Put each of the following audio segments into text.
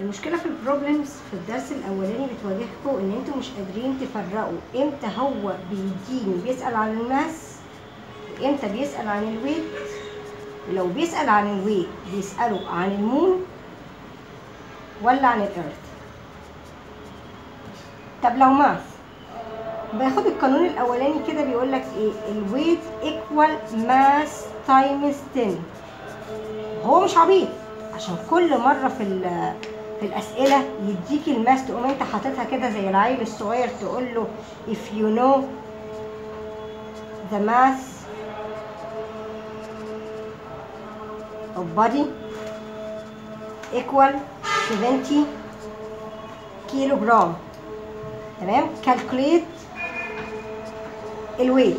المشكله في البروبلمز في الدرس الاولاني بتواجهكم ان انتوا مش قادرين تفرقوا امتى هو بيديني بيسال عن الماس وامتى بيسال عن الويت ولو بيسال عن الويت بيساله عن المون ولا عن الارث طب لو ماث باخد القانون الاولاني كده بيقول لك ايه الويت ايكوال ماس تايمز 10 هو مش عبيط عشان كل مره في ال- في الاسئله يديك الماس تقوم انت حاططها كده زي العيل الصغير تقول له if you know the mass of body equal 70 كيلو جرام تمام calculate الويت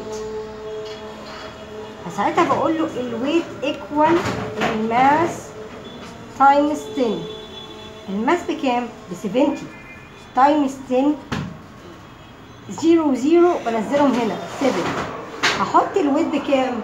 فساعتها بقول له الويت ايكوال الماس تايمز 10 الماس بكام؟ ب 70 تايمز 10 0 0 بنزلهم هنا 7 هحط الويت بكام؟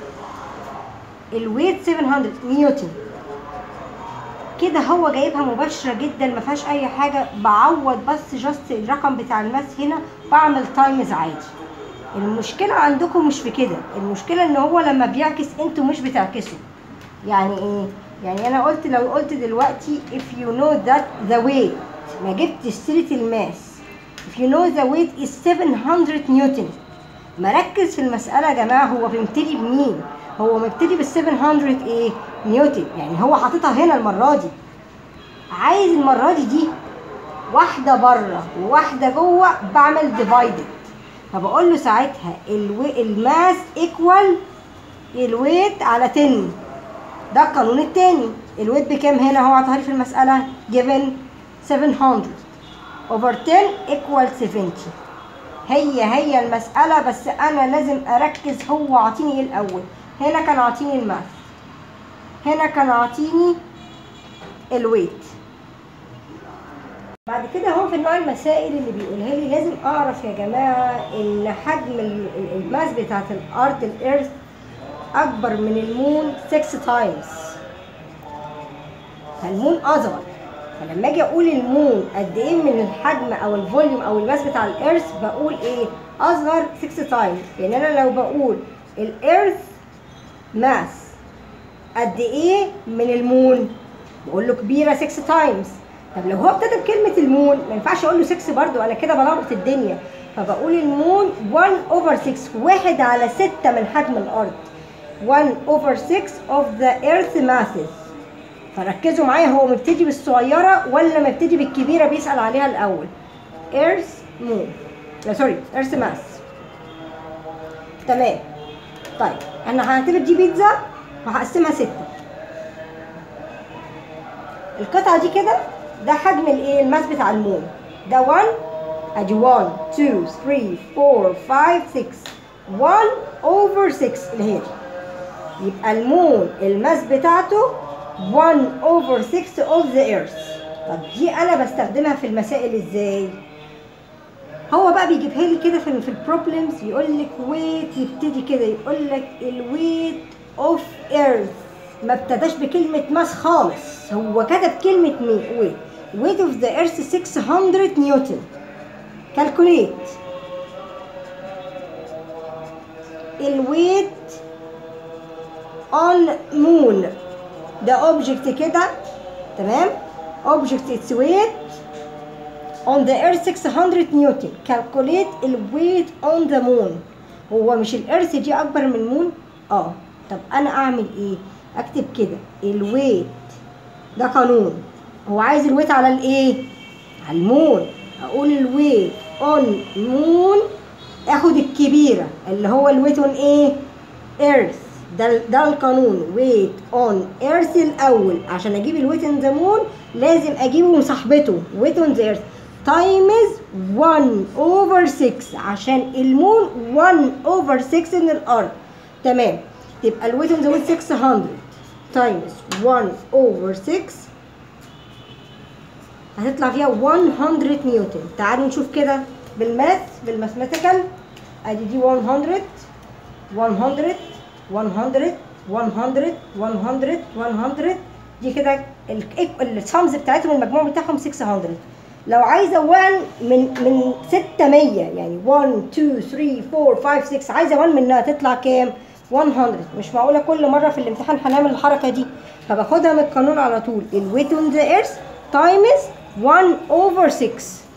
الويت 700 نيوتن كده هو جايبها مباشرة جدا ما فيهاش اي حاجة بعوض بس جاست الرقم بتاع الماس هنا بعمل تايمز عادي المشكلة عندكم مش في كده المشكلة ان هو لما بيعكس انتوا مش بتعكسوا يعني ايه يعني انا قلت لو قلت دلوقتي if you know that the weight ما جبتش سيرة الماس if you know the weight is 700 نيوتن مركز في المسألة يا جماعة هو بيبتدي بمين هو مبتدي بال 700 ايه نيوتن يعني هو حاططها هنا المرة دي عايز المرة دي دي واحدة بره وواحدة جوه بعمل ديفايدد فبقول له ساعتها الوي... الماس ايكوال الويت على 10 ده القانون التاني الويت بكام هنا هو عطاها لي في المسألة given 700 over 10 equal 70 هي هي المسألة بس أنا لازم أركز هو عاطيني إيه الأول هنا كان عاطيني الماث هنا كان عاطيني الويت بعد كده هو في نوع المسائل اللي بيقولها لي لازم اعرف يا جماعه ان حجم ال- ال- الماس بتاعت الارض الارث اكبر من المون 6 تايمز فالمون اصغر فلما اجي اقول المون قد ايه من الحجم او الفوليوم او الماس بتاع الارث بقول ايه اصغر 6 تايمز يعني انا لو بقول الارث ماس قد ايه من المون بقول له كبيره 6 تايمز طب لو هو ابتدى بكلمه المون ما ينفعش اقول له 6 برضو انا كده بلخبط الدنيا فبقول المون 1 اوفر 6 واحد على 6 من حجم الارض 1 اوفر 6 of the earth masses فركزوا معايا هو مبتدي بالصغيره ولا مبتدي بالكبيره بيسال عليها الاول earth moon لا سوري earth mass تمام طيب انا هعتبر دي بيتزا وهقسمها ستة القطعة دي كده ده حجم الايه الماس بتاع المون ده 1 ادي 1 2 3 4 5 6 1 اوفر 6 اللي هي دي يبقى المون الماس بتاعته 1 اوفر 6 اوف ذا ايرث طب دي انا بستخدمها في المسائل ازاي هو بقى بيجيبها لي كده في في البروبلمز يقول لك ويت يبتدي كده يقول لك الويت اوف ايرث ما ابتداش بكلمه ماس خالص هو كتب كلمه ويت ويت اوف ذا ايرث 600 نيوتن كالكوليت الويت اون مون ده اوبجكت كده تمام اوبجكت اتس ويت on the earth 600 نيوتن calculate ال weight on the moon هو مش الارث دي اكبر من المون اه طب انا اعمل ايه اكتب كده الويت ده قانون هو عايز الويت على الايه على المون اقول الويت اون مون اخد الكبيره اللي هو الويت اون ايه ايرث ده ده القانون ويت اون ايرث الاول عشان اجيب الويت ان ذا مون لازم اجيبه مصاحبته ويت اون ذا ايرث تايمز 1 اوفر 6 عشان المون 1 اوفر 6 من الارض تمام تبقى الويت اون ذا ويت 600 تايمز 1 اوفر 6 هتطلع فيها 100 نيوتن تعالوا نشوف كده بالماث بالماثماتيكال ادي دي 100 100 100 100 100 100 100 دي كده السمز بتاعتهم المجموع بتاعهم 600 لو عايزه 1 من من 600 يعني 1 2 3 4 5 6 عايزه 1 منها تطلع كام 100 مش معقوله كل مره في الامتحان هنعمل الحركه دي فباخدها من القانون على طول الويت اون ذا ايرث تايمز 1 اوفر 6